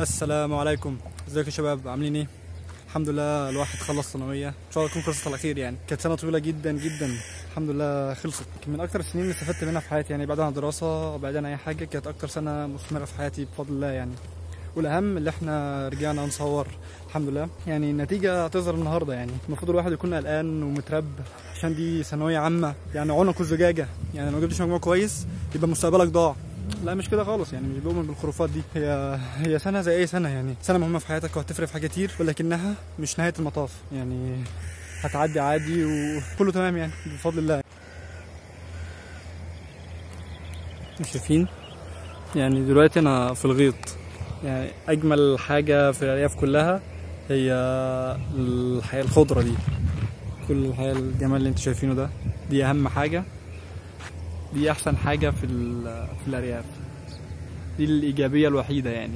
السلام عليكم ازيكم يا شباب عاملين ايه الحمد لله الواحد خلص ثانويه ان شاء الله تكون خلصت على خير يعني كانت سنه طويله جدا جدا الحمد لله خلصت من اكتر السنين اللي استفدت منها في حياتي يعني بعيد عن الدراسه بعيد عن اي حاجه كانت اكتر سنه مثمره في حياتي بفضل الله يعني والاهم اللي احنا رجعنا نصور الحمد لله يعني النتيجه هتظهر النهارده يعني المفروض الواحد يكون قلقان ومترب عشان دي ثانويه عامه يعني عنق الزجاجه يعني لو ما جبتش مجموع كويس يبقى مستقبلك ضاع لا مش كده خالص يعني مش بؤمن بالخرافات دي هي هي سنه زي اي سنه يعني سنه مهمه في حياتك وهتفرق في حاجات كتير ولكنها مش نهايه المطاف يعني هتعدي عادي وكله تمام يعني بفضل الله شايفين يعني دلوقتي انا في الغيط يعني اجمل حاجه في الارياف كلها هي الحياه الخضره دي كل الحياه الجمال اللي انتوا شايفينه ده دي اهم حاجه دي احسن حاجه في ال- في الارياف دي الايجابيه الوحيده يعني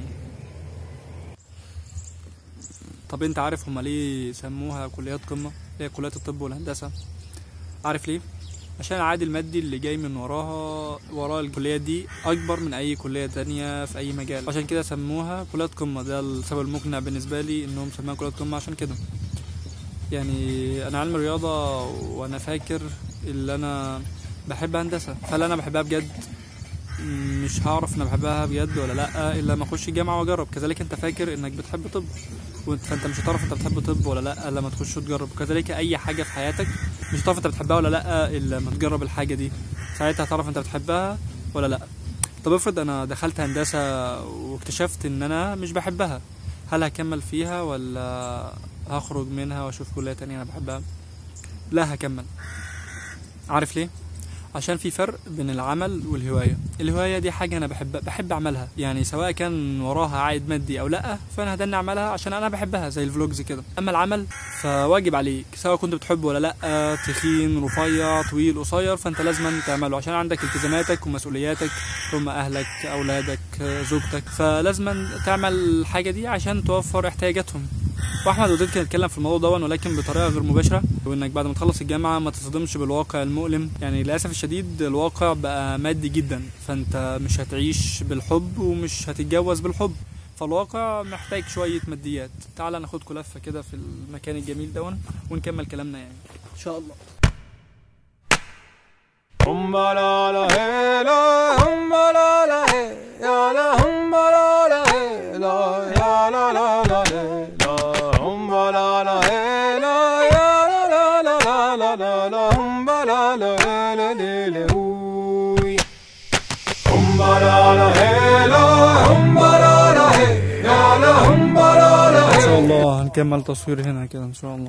طب انت عارف هما ليه سموها كليات قمه هي كليات الطب والهندسه عارف ليه عشان العائد المادي اللي جاي من وراها ورا الكليات دي اكبر من اي كليه تانية في اي مجال عشان كده سموها كليات قمه ده السبب المقنع بالنسبه لي انهم سموها كليات قمه عشان كده يعني انا علم رياضه وانا فاكر اللي انا بحب هندسه فهل انا بحبها بجد مش هعرف انا بحبها بجد ولا لا الا لما اخش الجامعه واجرب كذلك انت فاكر انك بتحب طب وانت فانت مش هتعرف انت بتحب طب ولا لا الا لما تخش وتجرب وكذلك اي حاجه في حياتك مش هتعرف انت بتحبها ولا لا الا لما تجرب الحاجه دي ساعتها هتعرف انت بتحبها ولا لا طب افرض انا دخلت هندسه واكتشفت ان انا مش بحبها هل هكمل فيها ولا هخرج منها واشوف كليه تانية انا بحبها لا هكمل عارف ليه عشان في فرق بين العمل والهوايه الهوايه دي حاجه انا بحب بحب اعملها يعني سواء كان وراها عائد مادي او لا فانا هدني اعملها عشان انا بحبها زي الفلوجز كده اما العمل فواجب عليك سواء كنت بتحبه ولا لا تخين رفيع طويل قصير فانت لازم تعمله عشان عندك التزاماتك ومسؤولياتك ثم اهلك اولادك زوجتك فلازم تعمل الحاجه دي عشان توفر احتياجاتهم واحمد وديد كان اتكلم في الموضوع ده ولكن بطريقه غير مباشره وانك بعد ما تخلص الجامعه ما تصدمش بالواقع المؤلم يعني للاسف الشديد الواقع بقى مادي جدا فانت مش هتعيش بالحب ومش هتتجوز بالحب فالواقع محتاج شويه ماديات تعال ناخدكم لفه كده في المكان الجميل دون ونكمل كلامنا يعني ان شاء الله Humba la la hey la, humba la la hey, ya la humba la la hey la, ya la la la hey la, humba la la hey la, ya la la la la la la la, humba la la hey la le le ooh. Humba la la hey la, humba la la hey, ya la humba la la ان hey. شاء الله هنكمل تصوير هنا كده ان شاء الله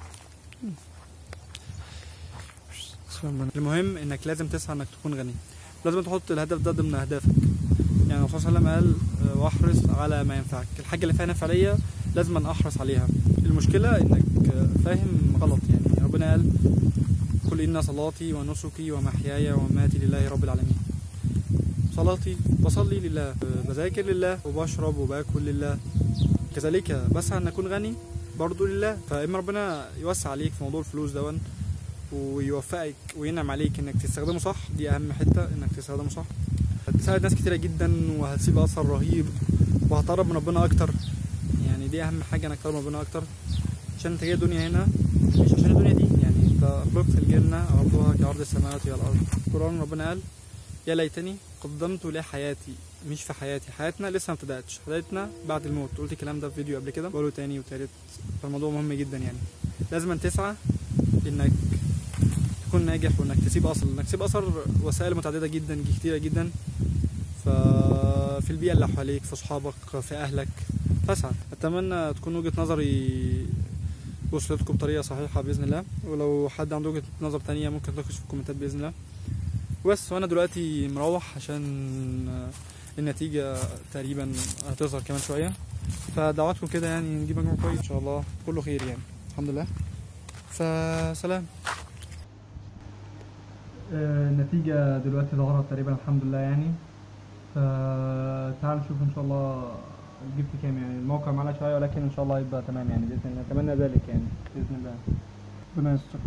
المهم انك لازم تسعى انك تكون غني لازم تحط الهدف ده ضمن اهدافك يعني الرسول صلى الله عليه وسلم قال آه، واحرص على ما ينفعك الحاجه اللي فيها نفع ليا لازم أن احرص عليها المشكله انك آه، فاهم غلط يعني ربنا قال قل ان صلاتي ونسكي ومحياي ومماتي لله رب العالمين صلاتي بصلي لله آه، بذاكر لله وبشرب وباكل لله كذلك بسعى ان اكون غني برضه لله فاما ربنا يوسع عليك في موضوع الفلوس دون ويوفقك وينعم عليك انك تستخدمه صح دي اهم حته انك تستخدمه صح هتساعد ناس كتيره جدا وهتسيب اثر رهيب وهتقرب من ربنا اكتر يعني دي اهم حاجه انك تقرب من ربنا اكتر عشان انت جاي الدنيا هنا مش عشان الدنيا دي يعني انت خلقت الجنه عرضها كعرض السماوات والارض القران ربنا قال يا ليتني قدمت لحياتي مش في حياتي حياتنا لسه ما ابتدأتش حياتنا بعد الموت قلت الكلام ده في فيديو قبل كده بقوله تاني وتالت فالموضوع مهم جدا يعني لازم أن تسعى انك تكون ناجح وانك تسيب اثر انك تسيب اثر وسائل متعدده جدا كتيره جدا ففي البيئه اللي حواليك في اصحابك في اهلك فاسعى اتمنى تكون وجهه نظري وصلتكم بطريقه صحيحه باذن الله ولو حد عنده وجهه نظر تانية ممكن تناقش في الكومنتات باذن الله بس وانا دلوقتي مروح عشان النتيجه تقريبا هتظهر كمان شويه فدعواتكم كده يعني نجيب مجموع كويس ان شاء الله كله خير يعني الحمد لله فسلام النتيجة دلوقتي ظهرت تقريبا الحمد لله يعني فتعال نشوف ان شاء الله جبت كام يعني الموقع معنا شوية ولكن ان شاء الله يبقى تمام يعني بإذن الله اتمنى ذلك يعني بإذن الله ربنا يستر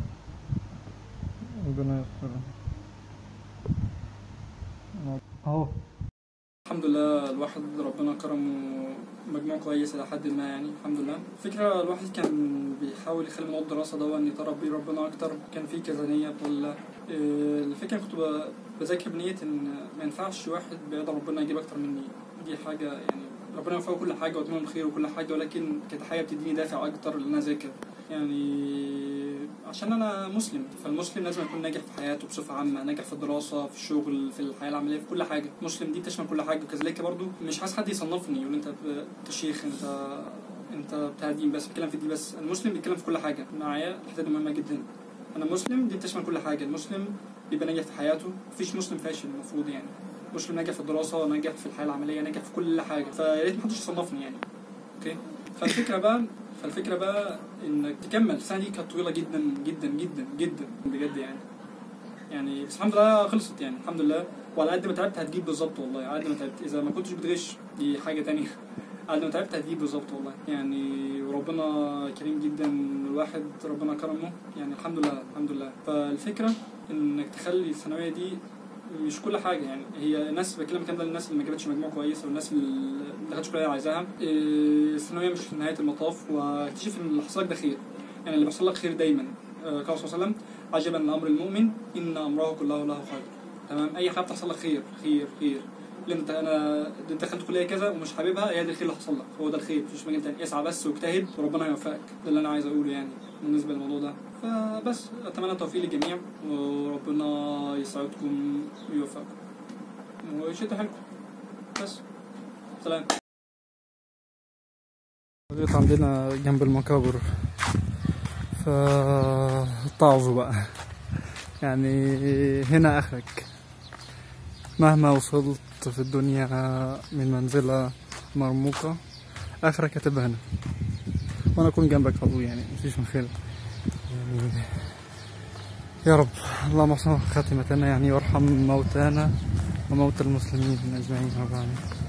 ربنا يستر اهو الحمد لله الواحد ربنا كرمه مجموع كويس الى حد ما يعني الحمد لله فكرة الواحد كان بيحاول يخلي موضوع الدراسة ده ان يتقرب بيه ربنا اكتر كان في كذا نية بفضل الله إيه، الفكرة كنت ب- بذاكر بنية ان ما ينفعش واحد بيقدر ربنا يجيب اكتر مني دي حاجة يعني ربنا يوفقه كل حاجة واتمنى الخير وكل حاجة ولكن كانت حاجة بتديني دافع اكتر ان انا اذاكر يعني عشان انا مسلم فالمسلم لازم يكون ناجح في حياته بصفه عامه ناجح في الدراسه في الشغل في الحياه العمليه في كل حاجه مسلم دي تشمل كل حاجه وكذلك برضو مش عايز حد يصنفني يقول انت ب- انت شيخ انت انت بتاع دين بس بيتكلم في دي بس المسلم بيتكلم في كل حاجه معايا الحته دي مهمه جدا انا مسلم دي بتشمل كل حاجه المسلم بيبقى ناجح في حياته مفيش مسلم فاشل المفروض يعني مسلم ناجح في الدراسه ناجح في الحياه العمليه ناجح في كل حاجه فيا ريت محدش يصنفني يعني اوكي فالفكره بقى فالفكره بقى انك تكمل السنه دي كانت طويله جدا جدا جدا جدا بجد يعني يعني بس الحمد لله خلصت يعني الحمد لله وعلى قد ما تعبت هتجيب بالظبط والله على قد ما تعبت اذا ما كنتش بتغش دي حاجه تانية على قد ما تعبت هتجيب بالظبط والله يعني وربنا كريم جدا الواحد ربنا كرمه يعني الحمد لله الحمد لله فالفكره انك تخلي الثانويه دي مش كل حاجه يعني هي الناس بتكلم الكلام ده للناس اللي ما جابتش مجموع كويس والناس اللي ما دخلتش كليه عايزاها إيه، الثانويه مش نهايه المطاف واكتشف ان اللي حصل لك ده خير يعني اللي بيحصل لك خير دايما آه، قال صلى الله عليه وسلم عجبا لامر المؤمن ان امره كله له خير تمام اي حاجه بتحصل لك خير خير خير اللي انت انا انت دخلت كليه كذا ومش حاببها هي دي الخير اللي حصل لك هو ده الخير مفيش مجال تاني اسعى بس واجتهد وربنا هيوفقك ده اللي انا عايز اقوله يعني بالنسبه للموضوع ده فبس اتمنى التوفيق للجميع وربنا يسعدكم ويوفقكم ويشد حيلكم بس سلام البيت عندنا جنب المقابر فاتعظوا بقى يعني هنا اخرك مهما وصلت في الدنيا من منزلة مرموقة اخرك هتبقى هنا وانا اكون جنبك على طول يعني مفيش مشكلة يعني يا رب اللهم احسن خاتمتنا يعني وارحم موتانا وموتى المسلمين اجمعين رب العالمين